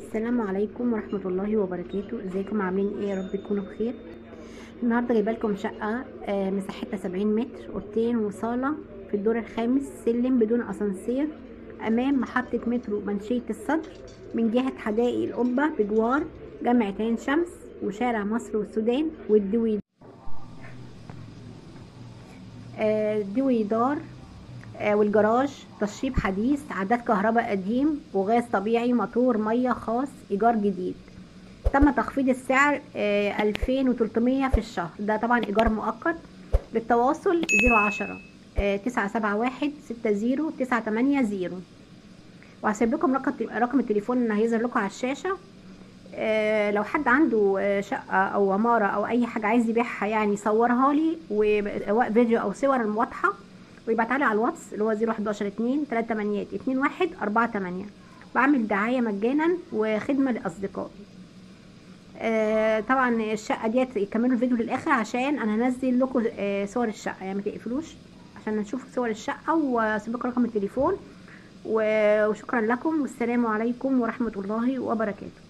السلام عليكم ورحمة الله وبركاته ازيكم عاملين ايه يا رب تكونوا بخير النهارده جايبه لكم شقة آه، مساحتها 70 متر اوضتين وصالة في الدور الخامس سلم بدون اسانسير امام محطة مترو منشية الصدر من جهة حدائق القبة بجوار جامعة عين شمس وشارع مصر والسودان والدوي آه، دوي دار آه، والجراج تشطيب حديث عداد كهرباء قديم وغاز طبيعي موتور ميه خاص ايجار جديد تم تخفيض السعر آه، 2300 في الشهر ده طبعا ايجار مؤقت للتواصل 010 تسعة سبعة واحد ستة زيرو تسعة تمانية زيرو وهسيب لكم رقم رقم التليفون اللي هيظهر لكم على الشاشة آه، لو حد عنده آه، شقة أو عمارة أو أي حاجة عايز يبيعها يعني صورها لي وفيديو أو صور واضحة ويبعتها لي على الواتس اللي هو 011 2 3 8 2 1 4 8 بعمل دعاية مجانا وخدمة لأصدقائي آه طبعا الشقة ديت كملوا الفيديو للآخر عشان أنا هنزل لكم آه صور الشقة يعني ما تقفلوش عشان نشوف صور الشقة واسيب لكم رقم التليفون و- وشكرا لكم والسلام عليكم ورحمة الله وبركاته